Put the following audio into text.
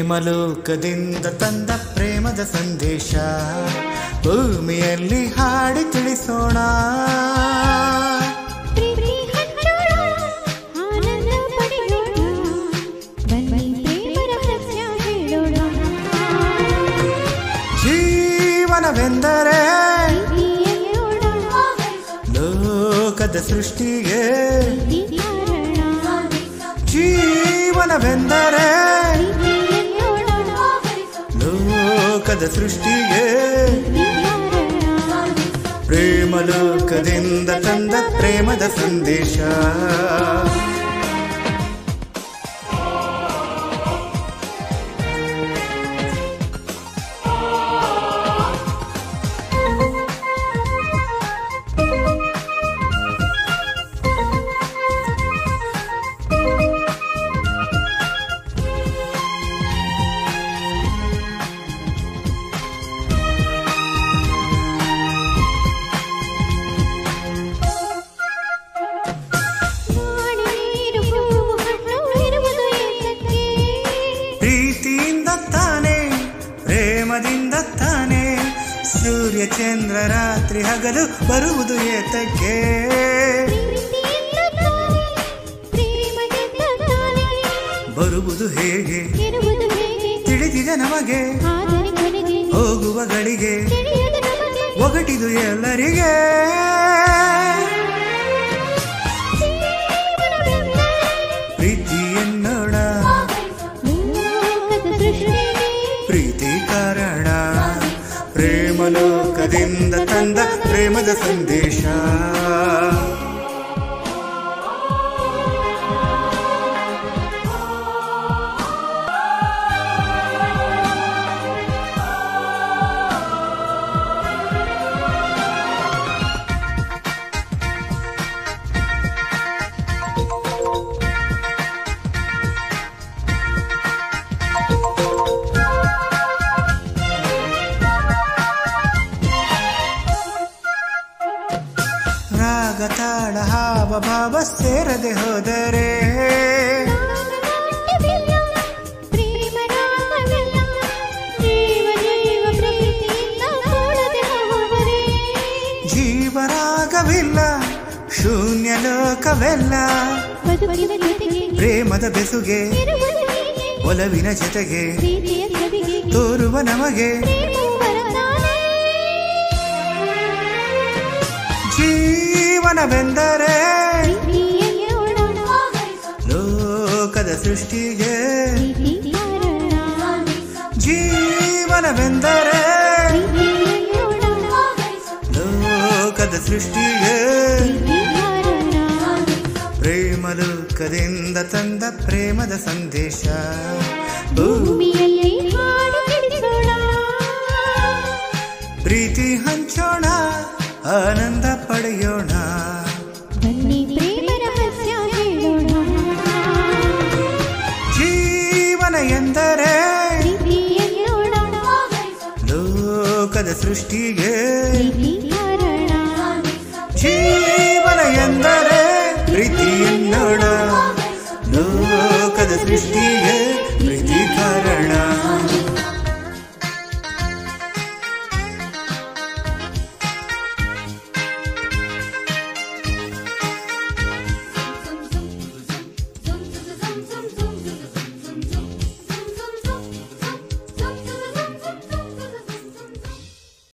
ಪ್ರೇಮಲೋಕದಿಂದ ತಂದ ಪ್ರೇಮದ ಸಂದೇಶ ಭೂಮಿಯಲ್ಲಿ ಹಾಡಿ ತಿಳಿಸೋಣ ಪ್ರೀತಿ ಹಂಚೋಣ ಆನಂದ ಪಡೆಯೋಣ ಬನ್ನಿ ಪ್ರೇಮ ರಹಸ್ಯ ಹೇಳೋಣ ಜೀವನವೆಂದರೆ ಪ್ರೀತಿಯಲ್ಲೋಣ ಲೋಕದ ಸೃಷ್ಟಿಗೆ ಪ್ರೀತಿ ಕಾರಣ ಜೀವನವೆಂದರೆ ಪ್ರೀತಿಯಲ್ಲೋಣ ಲೋಕದ ಸೃಷ್ಟಿಗೆ ಪ್ರೀತಿ ಕಾರಣ ಪ್ರೇಮಲೋಕದಿಂದ ತಂದ ಪ್ರೇಮದ ಸಂದೇಶ ನಾಡೀರು ಹೂವು ಹಣ್ಣು ಇರುವುದು ಏತಕ್ಕೆ ಪ್ರೀತಿಯಿಂದ ತಾನೆ ಪ್ರೇಮದಿಂದ ತಾನೆ ಸೂರ್ಯ ಚಂದ್ರ ರಾತ್ರಿ ಹಗಲು ಬರುವುದು ಏತಕ್ಕೆ ಪ್ರೀತಿಯಿಂದ ತಾನೆ ಪ್ರೇಮದಿಂದ ತಾನೆ ಬರುವುದು ಹೇಗೆ ಇರುವುದು ಹೇಗೆ ತಿಳಿದಿದೆ ನಮಗೆ ಆದರೆ ಕೊನೆಗೆ ಹೋಗುವ ಗಳಿಗೆ ತಿಳಿಯದು ನಮಗೆ ಒಗಟಿದು ಎಲ್ಲರಿಗೆ ಪ್ರೀತಿ ಎನ್ನೋಣ ಲೋಕದ ಸೃಷ್ಟಿಗೆ ಪ್ರೀತಿ ಕಾರಣ ಪ್ರೇಮಲೋಕದಿಂದ ತಂದ ಪ್ರೇಮದ ಸಂದೇಶ ರಾಗ ತಾಳ ಹಾವ ಭಾವ ಸೇರದೆ ಹೋದರೆ ನಾಟ್ಯವಿಲ್ಲ, ಪ್ರೇಮ ರಾಗವಿಲ್ಲ, ಜೀವ ಜೀವ ಪ್ರೀತಿಯಿಂದ ಕೂಡದೆ ಹೋದರೆ ಜೀವರಾಗವಿಲ್ಲ ಶೂನ್ಯ ಲೋಕವೆಲ್ಲ ಬದುಕಿನ ಜೊತೆಗೆ ಪ್ರೇಮದ ಬೆಸುಗೆ ಇರುವುದು ಹೀಗೆ. ಒಲವಿನ ಜೊತೆಗೆ ಪ್ರೀತಿಯ ಸವಿಗೆ ತೋರುವ ನಮಗೆ ಪ್ರೇಮವು ವರದಾನ. ಜೀವನವೆಂದರೆ ಪ್ರೀತಿಯಲ್ಲೋಣ, ಲೋಕದ ಸೃಷ್ಟಿಗೆ ಪ್ರೀತಿ ಕಾರಣ. ಜೀವನವೆಂದರೆ ಪ್ರೀತಿಯಲ್ಲೋಣ, ಲೋಕದ ಸೃಷ್ಟಿಗೆ ಪ್ರೀತಿ ಕಾರಣ. ಪ್ರೇಮಲೋಕದಿಂದ ತಂದ ಪ್ರೇಮದ ಸಂದೇಶ ಭೂ ಭೂಮಿಯಲ್ಲಿ ಹಾಡು ತಿಳಿಸೋಣ ಪ್ರೀತಿ ಹಂಚೋಣ ಆನಂದ ಪಡೆಯೋಣ ಬನ್ನಿ ಪ್ರೇಮ ರಹಸ್ಯ ಹೇಳೋಣ ಜೀವನ ಎಂದರೆ ಪ್ರೀತಿಯಲ್ಲೋಣ ಲೋಕದ ಸೃಷ್ಟಿಗೆ ಪ್ರೀತಿ ಕಾರಣ ಜೀವ